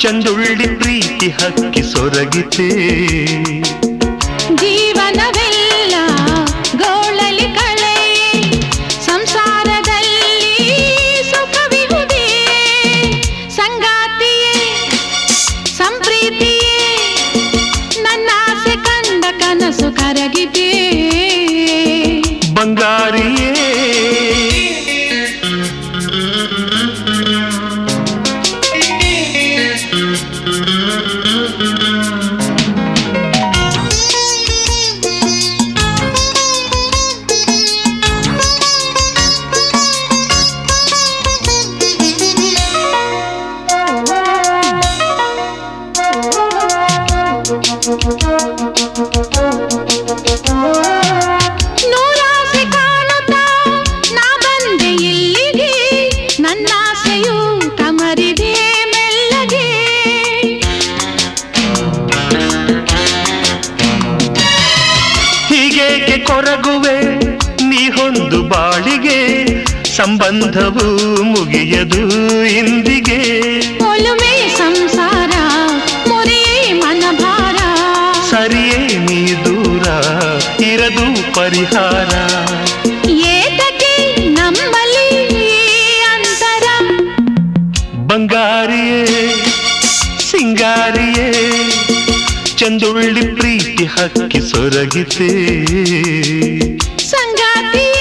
ಚಂದುಳ್ಳಿ ಪ್ರೀತಿ ಹಕ್ಕಿ ಸೊರಗಿತೆ ಜೀವನವೆಲ್ಲ ಗೋಳಲಿ ಕಳೆ ಸಂಸಾರದಲ್ಲಿ ಸುಖವಿಹುದೇ ಸಂಗಾತಿಯೇ ಸಂಪ್ರೀತಿಯೇ ನನ್ನ ಆಸೆ ಕಂಡ ಕನಸು ಕರಗಿದೆ ಬಂಗಾರಿಯೇ ನೂರಾಸೆ ಕಾಣುತ್ತಾ ನಾ ಬಂದೆ ಇಲ್ಲಿಗೆ ನನ್ನ ಆಸೆಯು ಕಮರಿದೆ ಮೆಲ್ಲಗೆ ಹೀಗೇಕೆ ಕೊರಗುವೆ ನೀ ಹೊಂದು ಬಾಳಿಗೆ ಸಂಬಂಧವು ಮುಗಿಯದು ಇಂದಿಗೆ ಒಲುಮೆ ಸಂಸಾರ ಮುರಿಯೇ ಮನಭಾರ ಸರಿಯೇ ನೀ ದೂರ ಇರದು ಪರಿಹಾರ ಏತಕ್ಕೆ ನಮ್ಮಲ್ಲಿ ಈ ಅಂತರ ಬಂಗಾರಿಯೇ ಸಿಂಗಾರಿಯೇ ಚಂದುಳ್ಳಿ ಪ್ರೀತಿ ಹಕ್ಕಿ ಸೊರಗಿತೆ ಸಂಗಾತಿಯೇ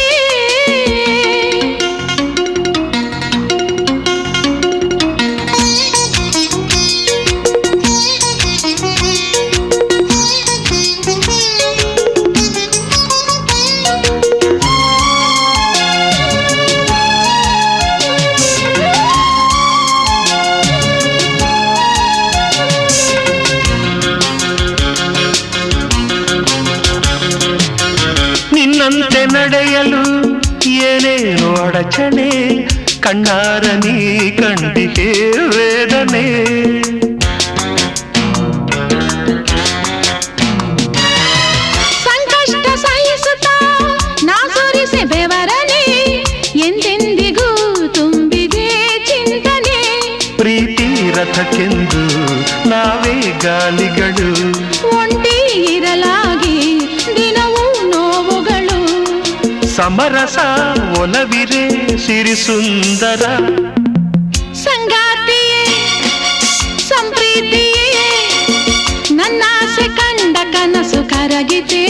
ನಿನ್ನಂತೆ ನಡೆಯಲು ಏನೇನು ಅಡಚಣೆ ಕಣ್ಣಾರ ನೀ ಕಂಡಿಗೆ ವೇದನೆ ಸಂಕಷ್ಟ ಸಹಿಸುತ್ತಾ ನಾ ಸುರಿಸೆ ಬೆವರನೆ ಎಂದೆಂದಿಗೂ ತುಂಬಿದೆ ಚಿಂತನೆ ಪ್ರೀತಿ ರಥಕ್ಕೆಂದು ನಾವೇ ಗಾಲಿಗಳು ಒಂಟಿ ಇರಲಾಗಿ ದಿನವೂ ನೋವುಗಳು ಸಮರಸ ಒಲವಿರೆ ಸಿರಿ ಸುಂದರ ಸಂಗಾತಿಯೇ ಸಂಪ್ರೀತಿಯೇ ನನ್ನ ಆಸೆ ಕಂಡ ಕನಸು ಕರಗಿದೆ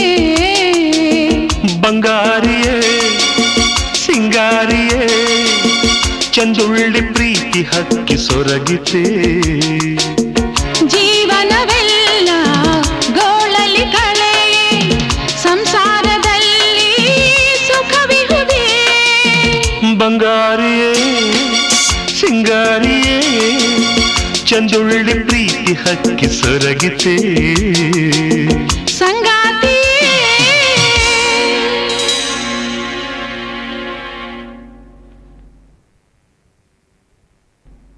ಬಂಗಾರಿಯೇ ಸಿಂಗಾರಿಯೇ ಚಂದುಳ್ಳಿ ಪ್ರೀತಿ ಹಕ್ಕಿ ಸೊರಗಿತೆ ಜೀವನವೆಲ್ಲ ಗೋಳಲಿ ಕಳೆ ಸಂಸಾರದಲ್ಲಿ ಸುಖವಿಹುದೇ ಬಂಗಾರಿಯೇ ಸಿಂಗಾರಿಯೇ ಚಂದುಳ್ಳಿ ಪ್ರೀತಿ ಹಕ್ಕಿ ಸೊರಗಿತೆ